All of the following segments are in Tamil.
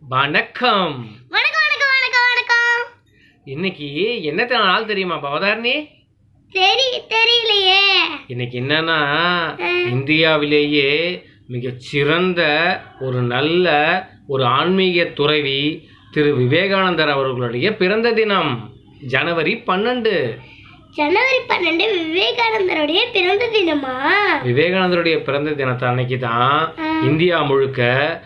வணக்கம் வணக்கம் வணக்கம் வணக்கம் வணக்கம் இன்னைக்கு என்னத்த நாள் தெரியுமா பவதாரணி தெரி தெரியலையே இன்னைக்கு என்னன்னா இந்தியாவிலேயே மிகச் சிறந்த ஒரு நல்ல ஒரு ஆன்மீக துறவி திரு விவேகானந்தர் அவர்களுடைய பிறந்த தினம் ஜனவரி பன்னெண்டு ஜனவரி பன்னெண்டு விவேகானந்தருடைய பிறந்த தினமா விவேகானந்தருடைய பிறந்த தினத்தை அன்னைக்கு தான் இந்தியா முழுக்க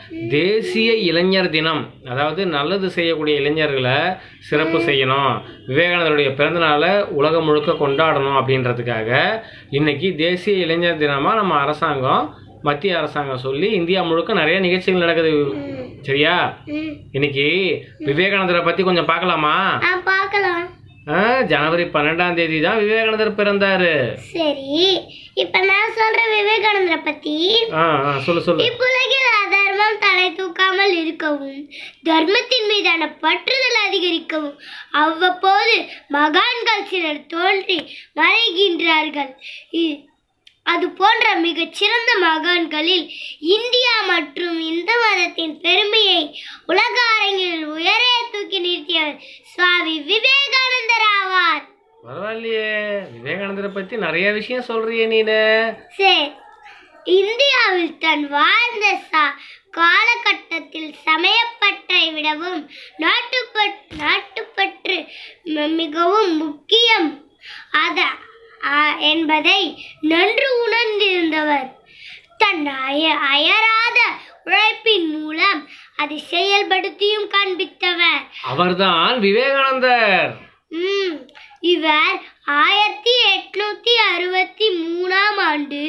தேசிய இளைஞர் தினம் அதாவது நல்லது செய்யக்கூடிய இளைஞர்களை சிறப்பு செய்யணும் விவேகானந்தருடைய பிறந்த நாளை உலகம் முழுக்க கொண்டாடணும் அப்படின்றதுக்காக இன்னைக்கு தேசிய இளைஞர் தினமாக நம்ம அரசாங்கம் மத்திய அரசாங்கம் சொல்லி இந்தியா முழுக்க நிறைய நிகழ்ச்சிகள் நடக்குது சரியா ம். இன்னைக்கு விவேகானந்தரை பற்றி கொஞ்சம் பார்க்கலாமா ஆ பார்க்கலாம் ஆ, ஜனவரி பன்னெண்டாம் தேதி தான் விவேகானந்தர் பிறந்தாரு சரி இப்ப நான் சொல்ற விவேகானந்தரை பத்தி ஆ ஆ, சொல்லு சொல்லு இப்புலகில் அதர்மம் தலை தூக்காமல் இருக்கவும் தர்மத்தின் மீதான பற்றுதல் அதிகரிக்கவும் அவ்வப்போது மகான்கள் சிலர் தோன்றி மறைகின்றார்கள் இ- அது போன்ற மிகச் சிறந்த மகான்களில் இந்தியா மற்றும் இந்து மதத்தின் பெருமையை உலக அரங்கில் உயரே தூக்கி நிறுத்தியவர் சுவாமி விவேகானந்தர் ஆவார் பரவாயில்லையே விவேகானந்தரை பத்தி நிறைய விஷயம் சொல்றியே நீனு சரி இந்தியாவில் தன் வாழ்ந்த சா காலகட்டத்தில் சமயப்பற்றை விடவும் நாட்டுப்பற் நாட்டுப்பற்று ம- மிகவும் முக்கியம் அத அ- என்பதை நன்கு உணர்ந்திருந்தவர் தன் அய அயராத உழைப்பின் மூலம் அதை செயல்படுத்தியும் காண்பித்தவர் அவர்தான் விவேகானந்தர் ம், இவர் ஆயிரத்தி எட்நூத்தி அறுபத்தி மூணாம் ஆண்டு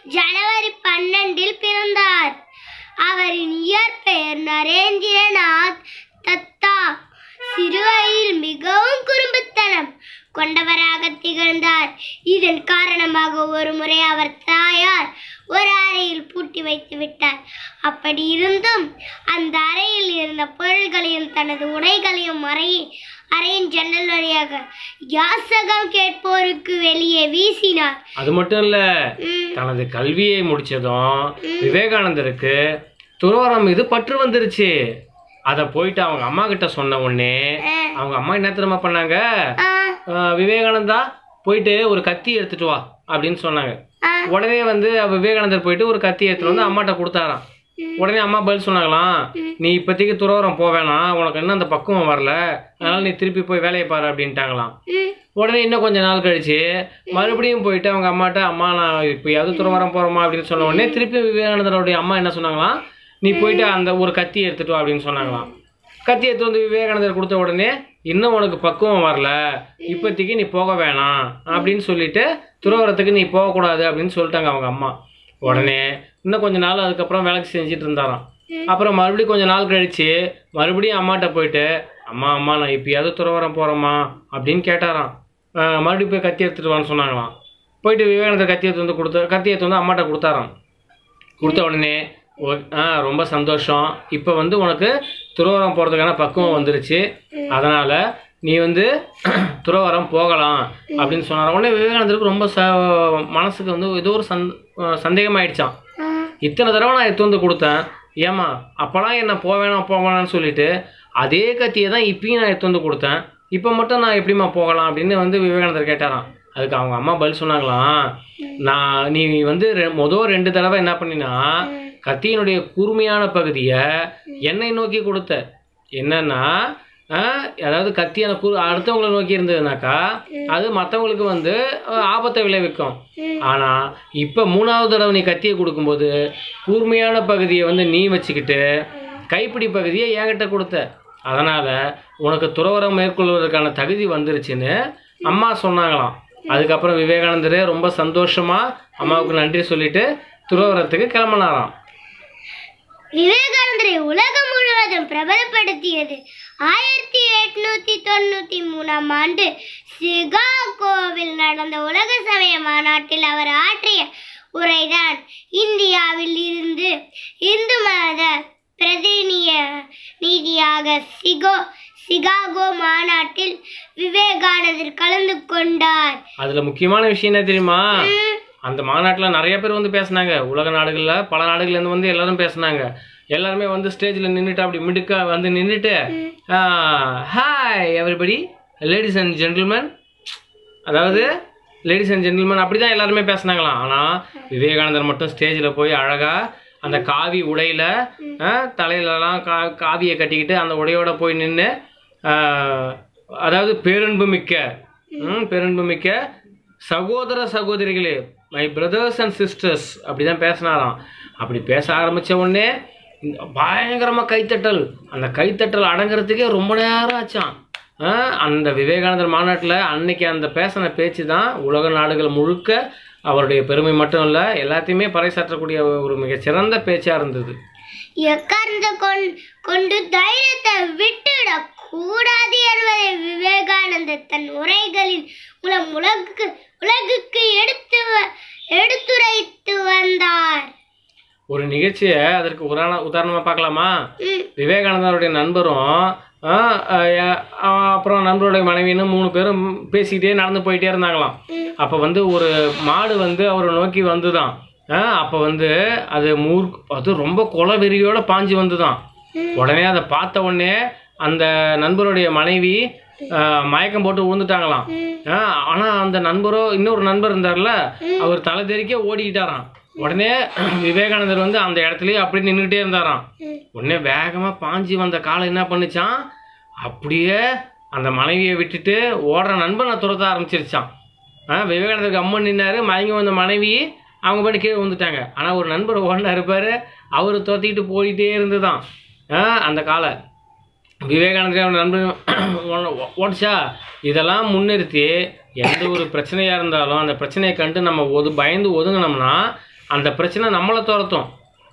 ஜனவரி பன்னெண்டில் பிறந்தார் அவரின் இயற்பெயர் நரேந்திரநாத் தத்தா சிறுவயதில் மிகவும் குறும்புத்தனம் கொண்டவராக திகழ்ந்தார் இதன் காரணமாக ஒரு முறை அவர் தாயார் ஒரு அறையில் பூட்டி வைத்து விட்டார் அப்படி இருந்தும் அந்த அறையில் இருந்த பொருள்களையும் தனது உடைகளையும் அறையை அறையின் ஜன்னல் வழியாக யாசகம் கேட்போருக்கு வெளியே வீசினார் அது மட்டும் இல்ல ம், தனது கல்வியை முடிச்சதும் விவேகானந்தருக்கு துறவரம் மீது பற்று வந்துருச்சு அத போயிட்டு அவங்க அம்மா கிட்ட சொன்ன உடனே அஹ், அவங்க அம்மா என்ன தெரியுமா பண்ணாங்க ஆஹ், ஆஹ், விவேகானந்தா போயிட்டு ஒரு கத்தி எடுத்துட்டு வா அப்படின்னு சொன்னாங்க ஆஹ், உடனே வந்து விவேகானந்தர் போயிட்டு ஒரு கத்தி எடுத்துட்டு வந்து அம்மாட்ட கொடுத்தாராம் உடனே அம்மா பதில் சொன்னாங்களாம் நீ இப்போதைக்கு துறவரம் போவேணாம் உனக்கு இன்னும் அந்த பக்குவம் வரல அதனால நீ திருப்பி போய் வேலையை பாரு அப்படின்ட்டாங்களாம் ம், உடனே இன்னும் கொஞ்ச நாள் கழிச்சு மறுபடியும் போயிட்டு அவங்க அம்மாட்ட அம்மா நான் இப்போயாவது துறவரம் போகிறோமா அப்படின்னு சொன்ன உடனே திருப்பி விவேகானந்தருடைய அம்மா என்ன சொன்னாங்களாம் நீ போயிட்டு அந்த ஒரு கத்தி எடுத்துட்டு வா அப்படின்னு சொன்னாங்களாம் கத்தி எடுத்து வந்து விவேகானந்தர் கொடுத்த உடனே இன்னும் உனக்கு பக்குவம் வரல இப்போதைக்கு நீ போக வேணாம் அப்படின்னு சொல்லிட்டு துறவரத்துக்கு நீ போகக்கூடாது அப்படின்னு சொல்லிட்டாங்க அவங்க அம்மா உடனே இன்னும் கொஞ்ச நாள் அதுக்கப்புறம் வேலைக்கு செஞ்சுட்டு இருந்தாராம் அப்புறம் மறுபடியும் கொஞ்ச நாள் கழிச்சு மறுபடியும் அம்மாட்ட போயிட்டு அம்மா அம்மா நான் இப்பயாவது துறவரம் போகிறோமா அப்படின்னு கேட்டாராம் ஆஹ் மறுபடியும் போய் கத்தி எடுத்துட்டு வான்னு சொன்னாங்களாம் போயிட்டு விவேகானந்தர் கத்தி எடுத்து வந்து கொடுத்த கத்தி எடுத்து வந்து அம்மாட்ட கொடுத்தாராம் கொடுத்த உடனே ஓ- ஆ ரொம்ப சந்தோஷம் இப்போ வந்து உனக்கு துறவரம் போகிறதுக்கான பக்குவம் வந்துருச்சு அதனால் நீ வந்து துறவரம் போகலாம் அப்படின்னு சொன்னார் உடனே விவேகானந்தருக்கு ரொம்ப ச மனசுக்கு வந்து ஏதோ ஒரு சந் சந்தேகமாயிடுச்சான் ஆஹ், இத்தனை தடவை நான் எடுத்து வந்து கொடுத்தேன் ஏமா அப்போலாம் என்ன போவேணாம் போவேணாம்னு சொல்லிட்டு அதே கத்தியை தான் இப்பயும் நான் எடுத்து வந்து கொடுத்தேன் இப்போ மட்டும் நான் எப்படிம்மா போகலாம் அப்படின்னு வந்து விவேகானந்தர் கேட்டாராம் அதுக்கு அவங்க அம்மா பதில் சொன்னாங்களாம் நான் நீ வந்து ரெ- மொதல் ரெண்டு தடவை என்ன பண்ணினா கத்தியினுடைய கூர்மையான பகுதியை என்னை நோக்கி கொடுத்த என்னன்னா ஆஹ், அதாவது கத்தியான கூ அடுத்தவங்களை நோக்கி இருந்ததுனாக்கா அது மற்றவங்களுக்கு வந்து அஹ், ஆபத்தை விளைவிக்கும் ஆனா இப்ப மூணாவது தடவை நீ கத்தியை கொடுக்கும்போது கூர்மையான பகுதியை வந்து நீ வச்சுக்கிட்டு கைப்பிடி பகுதியை என்கிட்ட கொடுத்த அதனால உனக்கு துறவரம் மேற்கொள்வதற்கான தகுதி வந்துருச்சுன்னு அம்மா சொன்னாங்களாம் அதுக்கப்புறம் விவேகானந்தரே ரொம்ப சந்தோஷமா அம்மாவுக்கு நன்றி சொல்லிட்டு துறவரத்துக்கு கிளம்பினாராம் விவேகானந்தரை உலகம் முழுவதும் பிரபலப்படுத்தியது ஆயிரத்தி எட்நூத்தி தொண்ணூத்தி மூணாம் ஆண்டு சிகாகோவில் நடந்த உலக சமய மாநாட்டில் அவர் ஆற்றிய உரைதான் இந்தியாவில் இருந்து இந்து மத பிரதிநிய நீதியாக சிகோ சிகாகோ மாநாட்டில் விவேகானந்தர் கலந்து கொண்டார் அதுல முக்கியமான விஷயம் என்ன தெரியுமா அந்த மாநாட்டில் நிறைய பேர் வந்து பேசுனாங்க உலக நாடுகளில் பல நாடுகள்லேருந்து வந்து எல்லாரும் பேசுனாங்க எல்லாருமே வந்து ஸ்டேஜில் நின்றுட்டு அப்படி மிடுக்கா வந்து நின்றுட்டு hi everybody ladies and gentlemen அதாவது லேடிஸ் அண்ட் ஜென்டில்மேன் அப்படி தான் எல்லாருமே பேசுனாங்களாம் ஆனால் விவேகானந்தர் மட்டும் ஸ்டேஜில் போய் அழகாக அந்த காவி உடையில ஆஹ், தலையிலலாம் கா காவியை கட்டிக்கிட்டு அந்த உடையோட போய் நின்று அதாவது பேரன்பு மிக்க ம், பேரன்பு மிக்க சகோதர சகோதரிகளே மை பிரதர்ஸ் அண்ட் சிஸ்டர்ஸ் அப்படி தான் பேசினாராம் அப்படி பேச ஆரம்பித்த உடனே இந்த பயங்கரமாக கைத்தட்டல் அந்த கைத்தட்டல் அடங்குறதுக்கே ரொம்ப நேரம் ஆச்சான் ஆ, அந்த விவேகானந்தர் மாநாட்டில் அன்னைக்கு அந்த பேசின பேச்சு தான் உலக நாடுகள் முழுக்க அவருடைய பெருமை மட்டும் இல்லை எல்லாத்தையுமே பறைசாற்றக்கூடிய ஒரு மிகச்சிறந்த பேச்சாக இருந்தது எக்கார்ந்து கொண்- கொண்டு தைரியத்தை விட்டுவிடக் கூடாது என்பதை விவேகானந்தர் தன் உரைகளின் மூலம் உலகுக்கு உலகுக்கு எடுத்து வ- எடுத்துரைத்து வந்தார் ஒரு நிகழ்ச்சியை அதற்கு உதாரண உதாரணமாக பார்க்கலாமா ம், விவேகானந்தருடைய நண்பரும் ஆ, அஹ், அஹ், அப்புறம் நண்பருடைய மனைவின்னு மூணு பேரும் பேசிக்கிட்டே நடந்து போயிட்டே இருந்தாங்களாம் ம். அப்போ வந்து ஒரு மாடு வந்து அவரை நோக்கி வந்துதான் அப்போ வந்து அது மூர் அது ரொம்ப கொலை வெறியோட பாஞ்சு வந்துதான் உடனே அதை பார்த்த உடனே அந்த நண்பருடைய மனைவி ஆஹ், மயக்கம் போட்டு விழுந்துட்டாங்களாம் ஆஹ், ஆனா அந்த நண்பரோ இன்னொரு நண்பர் இருந்தார்ல அவர் தலை தெறிக்க ஓடிக்கிட்டாராம் உடனே விவேகானந்தர் வந்து அந்த இடத்துலயே அப்படி நின்றுட்டே இருந்தாராம் ம். உடனே வேகமா பாஞ்சு வந்த காலை என்ன பண்ணுச்சான் அப்படியே அந்த மனைவியை விட்டுட்டு ஓடுற நண்பனை துரத்த ஆரம்பிச்சிருச்சான் ஆ விவேகானந்தருக்கு அம்மன் நின்னாரு மயங்கி வந்த மனைவி அவங்க பாட்டு கீழே வந்துட்டாங்க ஆனா ஒரு நண்பர் ஓடினா இருப்பாரு அவர் துரத்திக்கிட்டு போயிட்டே இருந்துதான் ஆ அந்த காலை விவேகானந்தர் அவன் நண்பன் ஓ- ஓடிச்சா இதெல்லாம் முன்னிறுத்தி எந்த ஒரு பிரச்சனையா இருந்தாலும் அந்த பிரச்சனையை கண்டு நம்ம ஒது பயந்து ஒதுங்கினோம்னா அந்த பிரச்சனை நம்மளை துரத்தும்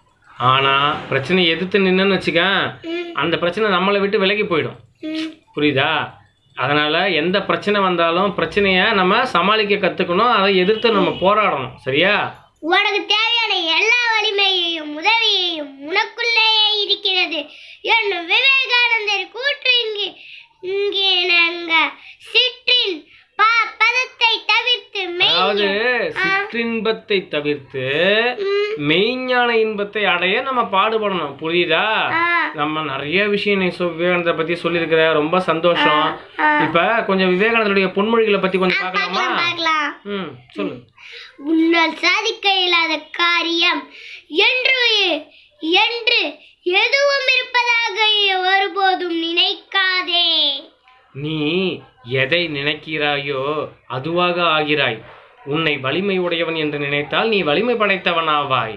ஆனா பிரச்சனையை எதிர்த்து நின்னுன்னு வச்சுக்க ம், அந்த பிரச்சனை நம்மளை விட்டு விலகி போயிடும் ம். புரியுதா அதனால எந்த பிரச்சனை வந்தாலும் பிரச்சனையை நம்ம சமாளிக்க கத்துக்கணும் அதை எதிர்த்து நம்ம போராடணும் சரியா உனக்கு தேவையான எல்லா வலிமையையும் உதவியையும் உனக்குள்ளேயே இருக்கிறது என்னும் விவேகானந்தர் கூற்று இங்கு இங்கே நாங்க சிற்றின் பா பதத்தை தவிர்த்து மெய் அதாவது சிற்றின்பத்தை தவிர்த்து ம், மெய்ஞான இன்பத்தை அடைய நம்ம பாடுபடணும் புரியுதா ஆ, நம்ம நிறைய விஷயம் நீ சொ- விவேகானந்தரை பத்தி சொல்லியிருக்கிற ரொம்ப சந்தோஷம் ஆ. இப்ப கொஞ்சம் விவேகானந்தருடைய பொன்மொழிகளை பத்தி கொஞ்சம் பார்க்கலாமா பார்க்கலாம் பார்க்கலாம் ம் சொல்லு உன்னால் சாதிக்க இயலாத காரியம் என்று என்று எதுவும் இருப்பதாக ஒருபோதும் நினைக்காதே நீ எதை நினைக்கிறாயோ அதுவாக ஆகிறாய் உன்னை வலிமை உடையவன் என்று நினைத்தால் நீ வலிமை படைத்தவனாவாய்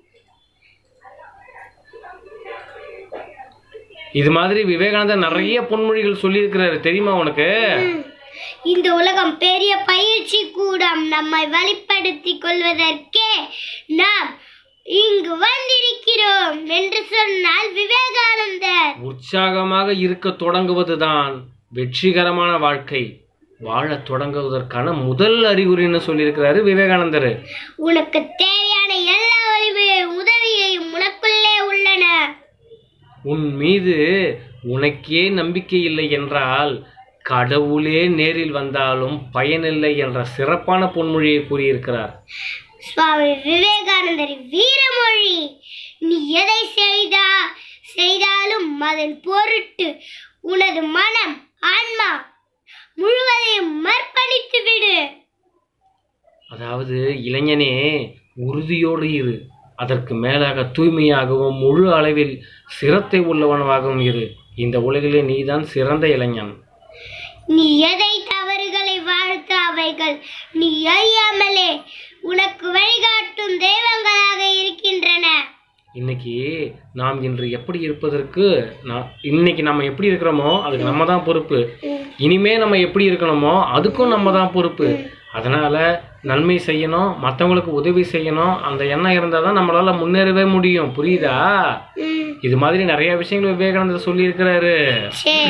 இது மாதிரி விவேகானந்தர் நிறைய பொன்மொழிகள் சொல்லியிருக்கிறாரு தெரியுமா உனக்கு ம். இந்த உலகம் பெரிய பயிற்சி கூடம் நம்மை வழிப்படுத்திக் கொள்வதற்கே நாம் இங்கு வந்திருக்கிறோம் என்று சொன்னால் விவேகானந்தர் உற்சாகமாக இருக்க தொடங்குவதுதான் வெற்றிகரமான வாழ்க்கை வாழத் தொடங்குவதற்கான முதல் அறிகுறின்னு சொல்லியிருக்கிறாரு விவேகானந்தர் உனக்கு தேவையான எல்லா வலிமையும் உதவியையும் உனக்குள்ளே உள்ளன உன் மீது உனக்கே நம்பிக்கை இல்லை என்றால் கடவுளே நேரில் வந்தாலும் பயனில்லை என்ற சிறப்பான பொன்மொழியை கூறியிருக்கிறார் சுவாமி விவேகானந்தர் வீரமொழி நீ எதை செய்தா செய்தாலும் அதன் பொருட்டு உனது மனம் ஆன்மா முழுவதையும் அர்ப்பணித்து விடு அதாவது இளைஞனே உறுதியோடு இரு அதற்கு மேலாக தூய்மையாகவும் முழு அளவில் சிரத்தை உள்ளவனாகவும் இரு இந்த உலகிலே நீதான் சிறந்த இளைஞன் நீ எதை தவறுகளை வாழ்த்து அவைகள் நீ அறியாமலே உனக்கு வழிகாட்டும் தெய்வங்களாக இருக்கின்றன இன்னைக்கு நாம் இன்று எப்படி இருப்பதற்கு நான் இன்னைக்கு நம்ம எப்படி இருக்கிறோமோ அதுக்கு நம்ம தான் பொறுப்பு இனிமே நம்ம எப்படி இருக்கணுமோ அதுக்கும் நம்ம தான் பொறுப்பு அதனால நன்மை செய்யணும் மற்றவங்களுக்கு உதவி செய்யணும் அந்த எண்ணம் இருந்தால் தான் நம்மளால முன்னேறவே முடியும் புரியுதா ம், இது மாதிரி நிறைய விஷயங்கள் விவேகானந்தர் சொல்லியிருக்கிறாரு சரி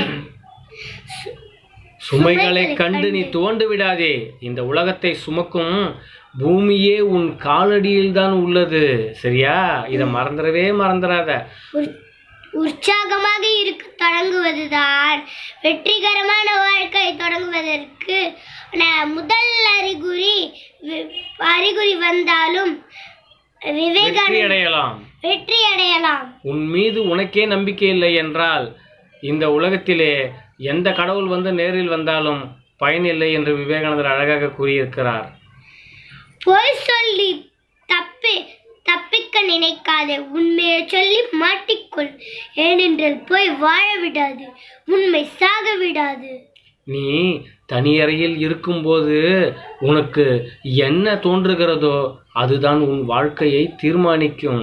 சுமைகளை கண்டு நீ துவண்டு விடாதே இந்த உலகத்தை சுமக்கும் பூமியே உன் காலடியில் தான் உள்ளது சரியா இதை மறந்துடவே மறந்துடாத உற்- உற்சாகமாக இருக்க தொடங்குவதுதான் வெற்றிகரமான வாழ்க்கை தொடங்குவதற்கு ந- முதல் அறிகுறி வி- அறிகுறி வந்தாலும் வெற்றி விவேகானந்த அடையலாம் வெற்றி அடையலாம் உன் மீது உனக்கே நம்பிக்கை இல்லை என்றால் இந்த உலகத்திலே எந்த கடவுள் வந்து நேரில் வந்தாலும் பயனில்லை என்று விவேகானந்தர் அழகாக கூறியிருக்கிறார் பொய் சொல்லி தப்பி தப்பிக்க நினைக்காதே உண்மையை சொல்லி மாட்டிக்கொள் ஏனென்றால் போய் வாழ விடாது உண்மை சாக விடாது நீ தனியறையில் இருக்கும்போது உனக்கு என்ன தோன்றுகிறதோ அதுதான் உன் வாழ்க்கையை தீர்மானிக்கும்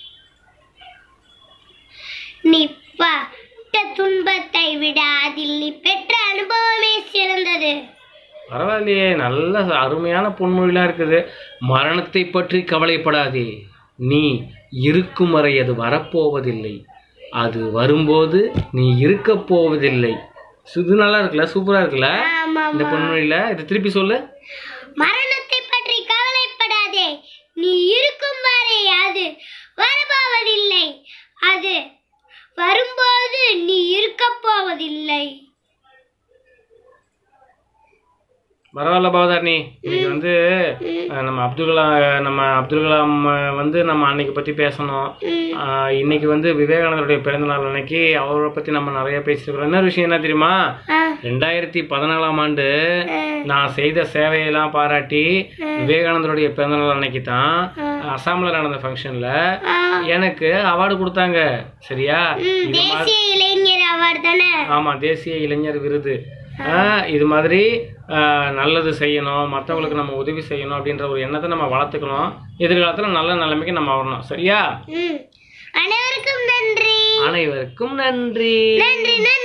நீ பட்ட துன்பத்தை விட அதில் நீ பெற்ற அனுபவமே சிறந்தது பரவாயில்லையே நல்ல அருமையான பொன்மொழிலாம் இருக்குது மரணத்தை பற்றி கவலைப்படாதே நீ இருக்கும் வரை அது வரப்போவதில்லை அது வரும்போது நீ இருக்க போவதில்லை இது நல்லா இருக்குல்ல சூப்பரா இருக்குல்ல ஆமா இந்த பொன்மொழியில இதை திருப்பி சொல்லு மரணத்தை பற்றி கவலைப்படாதே நீ இருக்கும் வரை அது வரப்போவதில்லை அது வரும்போது நீ இருக்க போவதில்லை பரவாயில்ல பவதாரணி இன்னைக்கு வந்து அஹ், நம்ம அப்துல் கலாம் நம்ம அப்துல் கலாம் அஹ், வந்து நம்ம அன்னைக்கு பத்தி பேசணும் அஹ், இன்னைக்கு வந்து விவேகானந்தருடைய பிறந்த நாள் அன்னைக்கு அவரை பத்தி நம்ம நிறைய பேசிருக்கிறோம் என்ன விஷயம் என்ன தெரியுமா ஆ, ரெண்டாயிரத்தி பதினாலாம் ஆண்டு ஆ, நான் செய்த சேவையெல்லாம் பாராட்டி விவேகானந்தருடைய பிறந்தநாள் அன்னைக்கு தான் அசாமில் நடந்த ஃபங்க்ஷனில் ஆ. எனக்கு அவார்டு கொடுத்தாங்க சரியா ம், இது மா- தேசிய இளைஞர் அவார்டு தானே ஆமாம் தேசிய இளைஞர் விருது ஆ, இது மாதிரி ஆ, நல்லது செய்யணும் மற்றவங்களுக்கு நம்ம உதவி செய்யணும் அப்படின்ற ஒரு எண்ணத்தை நம்ம வளர்த்துக்கணும் எதிர்காலத்தில் நல்ல நிலைமைக்கு நம்ம வரணும் சரியா ம் அனைவருக்கும் நன்றி அனைவருக்கும் நன்றி நன்றி நன்றி